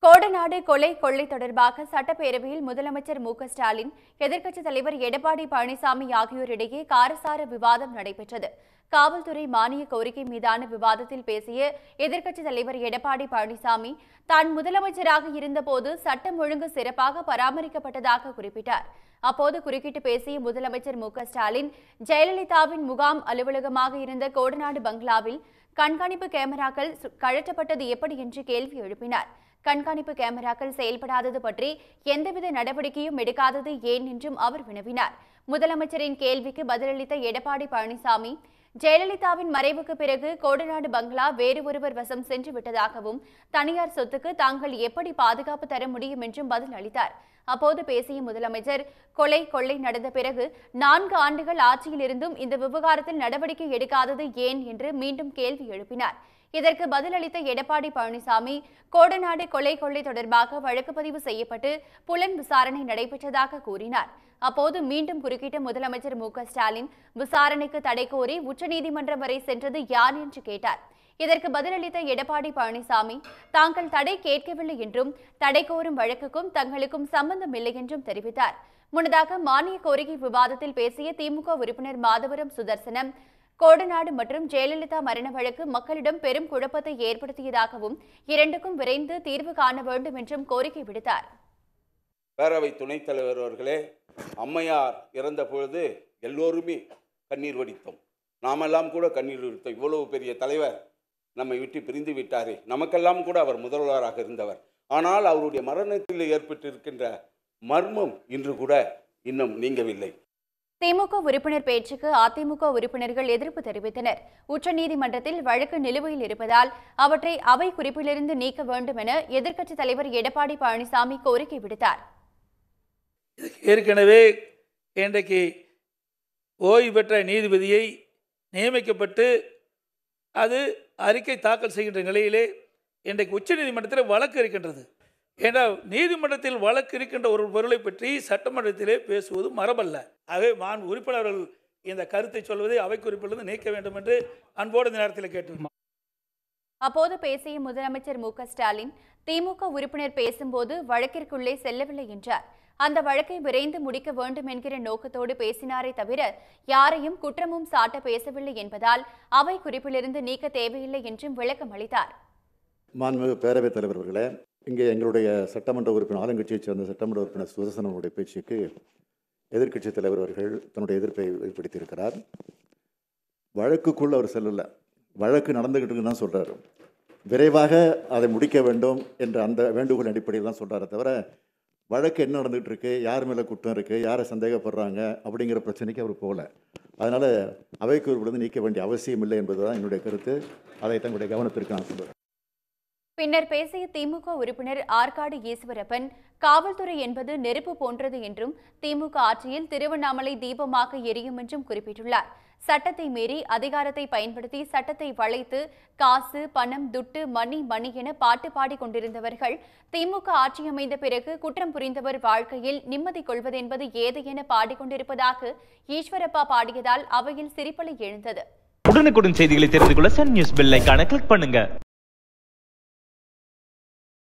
கோடநாடு கொலை கொள்ளை தொடர்பாக சட்டப்பேரவையில் முதலமைச்சர் மு க ஸ்டாலின் எதிர்க்கட்சித் தலைவர் எடப்பாடி பழனிசாமி ஆகியோரிடையே காரசார விவாதம் நடைபெற்றது காவல்துறை மானிய கோரிக்கை மீதான விவாதத்தில் பேசிய எதிர்க்கட்சித் தலைவர் எடப்பாடி பழனிசாமி தான் முதலமைச்சராக இருந்தபோது சட்டம் ஒழுங்கு சிறப்பாக பராமரிக்கப்பட்டதாக குறிப்பிட்டார் அப்போது குறுக்கிட்டு பேசிய முதலமைச்சர் மு க ஸ்டாலின் ஜெயலலிதாவின் முகாம் அலுவலகமாக இருந்த கோடநாடு பங்களாவில் கண்காணிப்பு கேமராக்கள் சு- கழற்றப்பட்டது எப்படி என்று கேள்வி எழுப்பினார் கண்காணிப்பு கேமராக்கள் செயல்படாதது பற்றி எந்தவித நடவடிக்கையும் எடுக்காதது ஏன் என்றும் அவர் வினவினார் முதலமைச்சரின் கேள்விக்கு பதிலளித்த எடப்பாடி பழனிசாமி ஜெயலலிதாவின் மறைவுக்கு பிறகு கோடநாடு பங்களா வேறு ஒருவர் வசம் சென்று விட்டதாகவும் தனியார் சொத்துக்கு தாங்கள் எப்படி பாதுகாப்பு தர முடியும் என்றும் பதில் அளித்தார் அப்போது பேசிய முதலமைச்சர் கொலை கொள்ளை நடந்த பிறகு நான்கு ஆண்டுகள் ஆட்சியில் இருந்தும் இந்த விவகாரத்தில் நடவடிக்கை எடுக்காதது ஏன் என்று மீண்டும் கேள்வி எழுப்பினார் இதற்கு பதிலளித்த எடப்பாடி பழனிசாமி கோடநாடு கொலை கொள்ளை தொடர்பாக வழக்கு பதிவு செய்யப்பட்டு புலன் விசாரணை நடைபெற்றதாக கூறினார் அப்போது மீண்டும் குறுக்கிட்ட முதலமைச்சர் மு க ஸ்டாலின் விசாரணைக்கு தடை கோரி உச்சநீதிமன்றம் வரை சென்றது யார் என்று கேட்டார் இதற்கு பதிலளித்த எடப்பாடி பழனிசாமி தாங்கள் தடை கேட்கவில்லை என்றும் தடை கோரும் வழக்குக்கும் தங்களுக்கும் சம்பந்தம் இல்லை என்றும் தெரிவித்தார் முன்னதாக மானிய கோரிக்கை விவாதத்தில் பேசிய திமுக உறுப்பினர் மாதவரம் சுதர்சனம் கோடநாடு மற்றும் ஜெயலலிதா மரண வழக்கு மக்களிடம் பெரும் குழப்பத்தை ஏற்படுத்தியதாகவும் இரண்டுக்கும் விரைந்து தீர்வு காண வேண்டும் என்றும் கோரிக்கை விடுத்தார் பேரவை துணைத் தலைவர் அவர்களே அம்மையார் இறந்த பொழுது எல்லோருமே கண்ணீர் வடித்தோம் நாமெல்லாம் கூட கண்ணீர் வடித்தோம் இவ்வளவு பெரிய தலைவர் நம்மை விட்டு பிரிந்து விட்டாரே நமக்கெல்லாம் கூட அவர் முதல்வராக இருந்தவர் ஆனால் அவருடைய மரணத்தில் ஏற்பட்டிருக்கின்ற மர்மம் இன்று கூட இன்னும் நீங்கவில்லை திமுக உறுப்பினர் பேச்சுக்கு அதிமுக உறுப்பினர்கள் எதிர்ப்பு தெரிவித்தனர் உச்சநீதிமன்றத்தில் வழக்கு நிலுவையில் இருப்பதால் அவற்றை அவை குறிப்பிலிருந்து நீக்க வேண்டும் என எதிர்க்கட்சித் தலைவர் எடப்பாடி பழனிசாமி கோரிக்கை விடுத்தார் ஏற்கனவே இன்றைக்கு ஓய்வு பெற்ற நீதிபதியை நியமிக்கப்பட்டு அது அறிக்கை தாக்கல் செய்கின்ற நிலையிலே இன்றைக்கு உச்சநீதிமன்றத்தில் வழக்கு இருக்கின்றது ஏன்னா நீதிமன்றத்தில் வழக்கு இருக்கின்ற ஒரு பொருளை பற்றி சட்டமன்றத்திலே பேசுவது மரபல்ல ஆகவே மான் உறுப்பினர்கள் இந்த கருத்தை சொல்வதை அவை குறிப்பிலிருந்து நீக்க வேண்டும் என்று அன்போடு இந்த நேரத்தில் கேட்டு அப்போது பேசிய முதலமைச்சர் மு க ஸ்டாலின் திமுக உறுப்பினர் பேசும்போது வழக்கிற்குள்ளே செல்லவில்லை என்றார் அந்த வழக்கை விரைந்து முடிக்க வேண்டும் என்கிற நோக்கத்தோடு பேசினாரே தவிர யாரையும் குற்றமும் சாட்ட பேசவில்லை என்பதால் அவை குறிப்பிலிருந்து நீக்க தேவையில்லை என்றும் விளக்கம் அளித்தார் மாண்புமிகு பேரவைத் தலைவர் அவர்களே இங்கே எங்களுடைய சட்டமன்ற உறுப்பினர் ஆளுங்கட்சியைச் சேர்ந்த சட்டமன்ற உறுப்பினர் சுதர்சனனுடைய பேச்சுக்கு எதிர்க்கட்சித் தலைவர் அவர்கள் தன்னுடைய எதிர்ப்பை வெளிப்படுத்தியிருக்கிறார் வழக்குக்குள் அவர் செல்லல வழக்கு நடந்துகிட்டு இருக்குன்னு தான் சொல்கிறாரு விரைவாக அதை முடிக்க வேண்டும் என்ற அந்த வேண்டுகோள் அடிப்படையில் தான் சொல்கிறாரே தவிர வழக்கு என்ன நடந்துகிட்டு இருக்கு யார் மேலே குற்றம் இருக்குது யாரை சந்தேகப்படுறாங்க அப்படிங்கிற பிரச்சனைக்கு அவர் போகல அதனால் அவைக்கு வந்து நீக்க வேண்டிய அவசியம் இல்லை என்பது தான் என்னுடைய கருத்து அதை தங்களுடைய கவனத்திற்கு நான் சொல்கிறேன் பின்னர் பேசிய திமுக உறுப்பினர் ஆற்காடு ஈஸ்வரப்பன் காவல்துறை என்பது நெருப்பு போன்றது என்றும் திமுக ஆட்சியில் திருவண்ணாமலை தீபமாக எரியும் என்றும் குறிப்பிட்டுள்ளார் சட்டத்தை மீறி அதிகாரத்தை பயன்படுத்தி சட்டத்தை வளைத்து காசு பணம் துட்டு மணி மணி என பாட்டு பாடிக் கொண்டிருந்தவர்கள் திமுக ஆட்சி அமைந்த பிறகு குற்றம் புரிந்தவர் வாழ்க்கையில் நிம்மதி கொள்வதென்பது ஏது என பாடிக்கொண்டிருப்பதாக ஈஸ்வரப்பா பாடியதால் அவையில் சிரிப்பலை எழுந்தது உடனுக்குடன் செய்திகளை தெரிந்து கொள்ள சன் நியூஸ் பெல் ஐகானை கிளிக் பண்ணுங்க